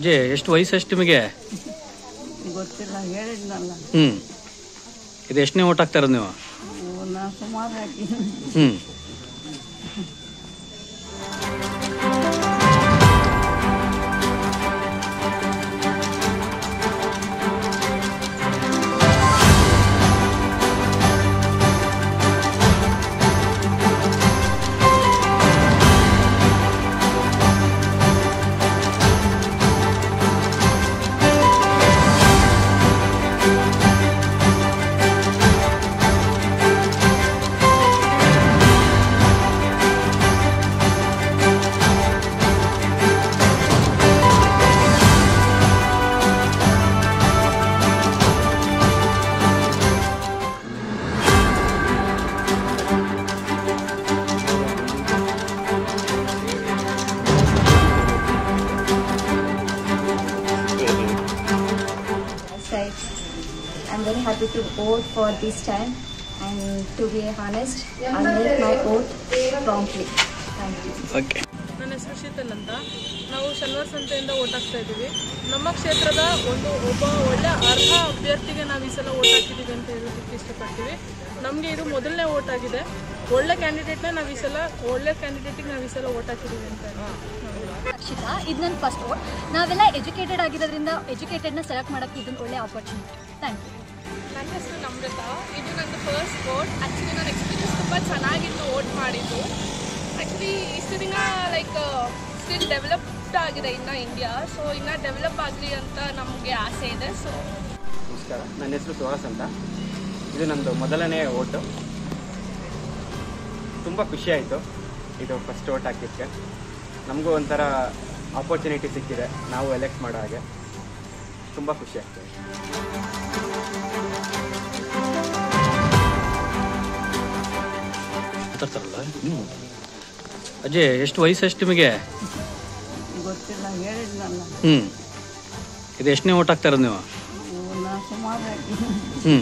ಅಜಯ್ ಎಷ್ಟು ವಯಸ್ಸು ಎಷ್ಟು ನಿಮಗೆ ಗೊತ್ತಿಲ್ಲ ಹೇಳಿದ್ನಲ್ಲ ಹ್ಞೂ ಇದು ಎಷ್ಟನೇ ಓಟ್ ಹಾಕ್ತಾ ಇರೋದು ನೀವು ನಾ ಸುಮಾರು ಹಾಕಿ ಹ್ಞೂ side. I'm very happy to vote for this time and to be honest, I'll make my vote promptly. Thank you. Okay ನನ್ನ ಹೆಸರು ಶೀತಲ್ ಅಂತ ನಾವು ಶನಿವಾರ ಸಂತೆಯಿಂದ ಓಟ್ ಹಾಕ್ತಾ ಇದ್ದೀವಿ ನಮ್ಮ ಕ್ಷೇತ್ರದ ಒಂದು ಒಬ್ಬ ಒಳ್ಳೆ ಅರ್ಹ ಅಭ್ಯರ್ಥಿಗೆ ನಾವು ಈ ಸಲ ಓಟ್ ಹಾಕಿದ್ದೀವಿ ಅಂತ ಹೇಳೋದಕ್ಕೆ ಇಷ್ಟಪಡ್ತೀವಿ ನಮಗೆ ಇದು ಮೊದಲನೇ ಓಟ್ ಆಗಿದೆ ಒಳ್ಳೆ ಕ್ಯಾಂಡಿಡೇಟ್ನ ನಾವು ಈ ಸಲ ಒಳ್ಳೆ ಕ್ಯಾಂಡಿಡೇಟಿಗೆ ನಾವು ಈ ಸಲ ಓಟ್ ಹಾಕಿದ್ದೀವಿ ಅಂತ ರಕ್ಷಿತಾ ಇದು ನನ್ನ ಫಸ್ಟ್ ವೋಟ್ ನಾವೆಲ್ಲ ಎಜುಕೇಟೆಡ್ ಆಗಿರೋದ್ರಿಂದ ಎಜುಕೇಟೆಡ್ನ ಸೆಲೆಕ್ಟ್ ಮಾಡೋಕ್ಕೆ ಇದೊಂದು ಒಳ್ಳೆ ಆಪರ್ಚುನಿಟಿ ಥ್ಯಾಂಕ್ ಯು ನನ್ನ ಹೆಸರು ನಮ್ರತಾ ಇದು ನನ್ನ ಫಸ್ಟ್ ವೋಟ್ ಆ್ಯಕ್ಚುಲಿ ನನ್ನ ಎಕ್ಸ್ಪೀರಿಯನ್ಸ್ ತುಂಬ ಚೆನ್ನಾಗಿತ್ತು ವೋಟ್ ಮಾಡಿದ್ದು ಆ್ಯಕ್ಚುಲಿ ಇಷ್ಟು ದಿನ ಲೈಕ್ ಸ್ಟಿಲ್ ಡೆವಲಪ್ಡ್ ಆಗಿದೆ ಇನ್ನು ಇಂಡಿಯಾ ಸೊ ಇನ್ನು ಡೆವಲಪ್ ಆಗಲಿ ಅಂತ ನಮಗೆ ಆಸೆ ಇದೆ ಸೊ ನಮಸ್ಕಾರ ನನ್ನ ಹೆಸರು ಸುಹಾಸ್ ಅಂತ ಇದು ನಮ್ಮದು ಮೊದಲನೇ ಓಟು ತುಂಬ ಖುಷಿ ಆಯಿತು ಇದು ಫಸ್ಟ್ ಓಟ್ ಹಾಕಿದ್ದಕ್ಕೆ ನಮಗೂ ಒಂಥರ ಆಪರ್ಚುನಿಟಿ ಸಿಕ್ಕಿದೆ ನಾವು ಎಲೆಕ್ಟ್ ಮಾಡೋ ಹಾಗೆ ತುಂಬ ಖುಷಿ ಆಗ್ತದೆ ಮಾತಾಡ್ತಾರಲ್ಲ ಅಜಯ್ ಎಷ್ಟು ವಯಸ್ಸು ಎಷ್ಟು ನಿಮಗೆ ಗೊತ್ತಿಲ್ಲ ಹೇಳಿದ್ನಲ್ಲ ಹ್ಞೂ ಇದು ಎಷ್ಟನೇ ಓಟ್ ಹಾಕ್ತಾ ಇರೋದು ನೀವು ನಾ ಸುಮಾರು ಹಾಕಿ ಹ್ಞೂ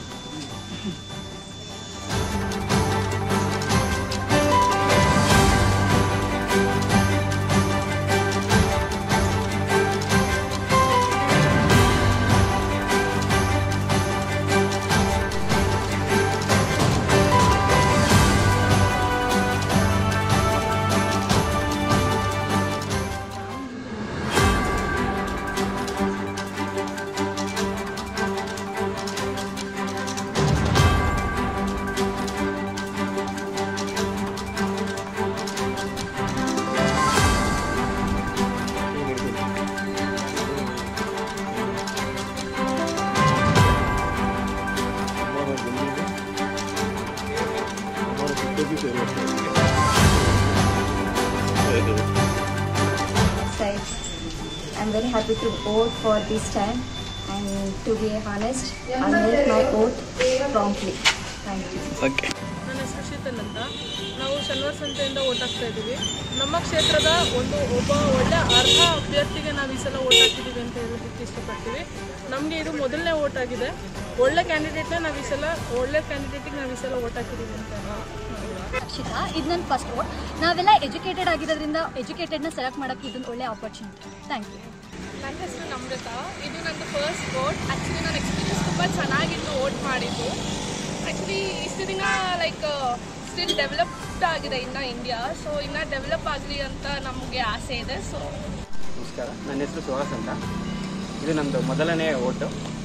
Side. I'm very happy to vote for this time and to be honest, I'll make my vote promptly. Thank you. Okay ನನ್ನ ಹೆಸರು ಶೀತಲ್ ಅಂತ ನಾವು ಶನಿವಾರ ಸಂತೆಯಿಂದ ಓಟ್ ಹಾಕ್ತಾ ಇದ್ದೀವಿ ನಮ್ಮ ಕ್ಷೇತ್ರದ ಒಂದು ಒಬ್ಬ ಒಳ್ಳೆ ಅರ್ಹ ಅಭ್ಯರ್ಥಿಗೆ ನಾವು ಈ ಸಲ ಓಟ್ ಹಾಕಿದ್ದೀವಿ ಅಂತ ಹೇಳೋದಕ್ಕೆ ಇಷ್ಟಪಡ್ತೀವಿ ನಮಗೆ ಇದು ಮೊದಲನೇ ಓಟ್ ಆಗಿದೆ ಒಳ್ಳೆ ಕ್ಯಾಂಡಿಡೇಟ್ನ ನಾವು ಈ ಸಲ ಒಳ್ಳೆ ಕ್ಯಾಂಡಿಡೇಟಿಗೆ ನಾವು ಈ ಸಲ ಓಟ್ ಹಾಕಿದ್ದೀವಿ ಅಂತ ರಕ್ಷಿತಾ ಇದು ನನ್ನ ಫಸ್ಟ್ ವೋಟ್ ನಾವೆಲ್ಲ ಎಜುಕೇಟೆಡ್ ಆಗಿರೋದ್ರಿಂದ ಎಜುಕೇಟೆಡ್ನ ಸೆಲೆಕ್ಟ್ ಮಾಡೋಕ್ಕೆ ಇದೊಂದು ಒಳ್ಳೆ ಆಪರ್ಚುನಿಟಿ ಥ್ಯಾಂಕ್ ಯು ನನ್ನ ಹೆಸರು ನಮ್ರತಾ ಇದು ನನ್ನ ಫಸ್ಟ್ ವೋಟ್ ಆ್ಯಕ್ಚುಲಿ ನನ್ನ ಎಕ್ಸ್ಪೀರಿಯನ್ಸ್ ತುಂಬ ಚೆನ್ನಾಗಿತ್ತು ವೋಟ್ ಮಾಡಿದ್ದು ಆ್ಯಕ್ಚುಲಿ ಇಷ್ಟು ದಿನ ಲೈಕ್ ಸ್ಟಿಲ್ ಡೆವಲಪ್ಡ್ ಆಗಿದೆ ಇನ್ನು ಇಂಡಿಯಾ ಸೊ ಇನ್ನು ಡೆವಲಪ್ ಆಗಲಿ ಅಂತ ನಮಗೆ ಆಸೆ ಇದೆ ಸೊ ನಮಸ್ಕಾರ ನನ್ನ ಹೆಸರು ಸುಹಾಸ್ ಅಂತ ಇದು ನಮ್ಮದು ಮೊದಲನೇ ಓಟು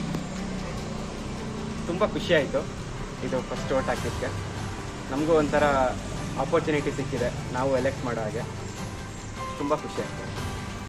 ತುಂಬ ಖುಷಿ ಆಯಿತು ಇದು ಫಸ್ಟ್ ಓಟ್ ಹಾಕಿದ್ದಕ್ಕೆ ನಮಗೂ ಒಂಥರ ಆಪರ್ಚುನಿಟಿ ಸಿಕ್ಕಿದೆ ನಾವು ಎಲೆಕ್ಟ್ ಮಾಡೋ ಹಾಗೆ ತುಂಬ ಖುಷಿ ಆಗ್ತದೆ